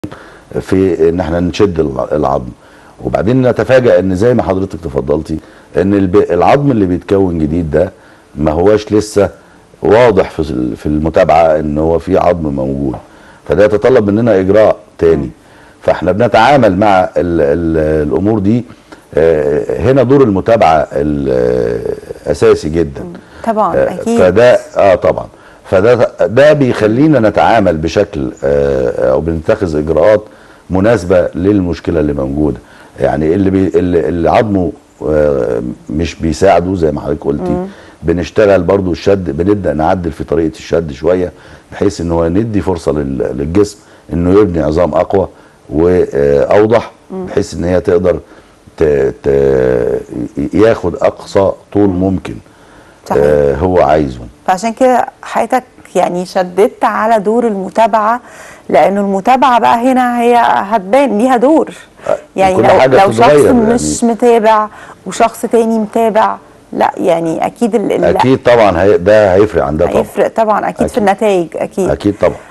في ان احنا نشد الع- العظم وبعدين نتفاجأ ان زي ما حضرتك تفضلتي ان الب- العظم اللي بيتكون جديد ده ما هواش لسه واضح في ال- في المتابعه ان هو في عظم موجود فده يتطلب مننا اجراء تاني فاحنا بنتعامل مع ال ال الامور دي آه، هنا دور المتابعه ال- اساسي جدا طبعا آه، اكيد فده اه طبعا فده ده بيخلينا نتعامل بشكل آه، او بنتخذ اجراءات مناسبه للمشكله اللي موجوده يعني اللي بي اللي, اللي عظمه آه، مش بيساعده زي ما حضرتك قلتي بنشتغل برضو الشد بنبدا نعدل في طريقه الشد شويه بحيث ان هو ندي فرصه لل- للجسم انه يبني عظام اقوى واوضح بحيث ان هي تقدر ت... ت... ياخد اقصى طول ممكن صحيح. آه هو عايزه فعشان كده حضرتك يعني شددت على دور المتابعه لانه المتابعه بقى هنا هي هتبان ليها دور يعني كل لو حاجة لو شخص بتتغير مش متابع وشخص تاني متابع لا يعني اكيد ال- ال- اكيد طبعا هي ده هيفرق عن ده طبعا هيفرق طبعا اكيد, في أكيد. النتائج اكيد اكيد طبعا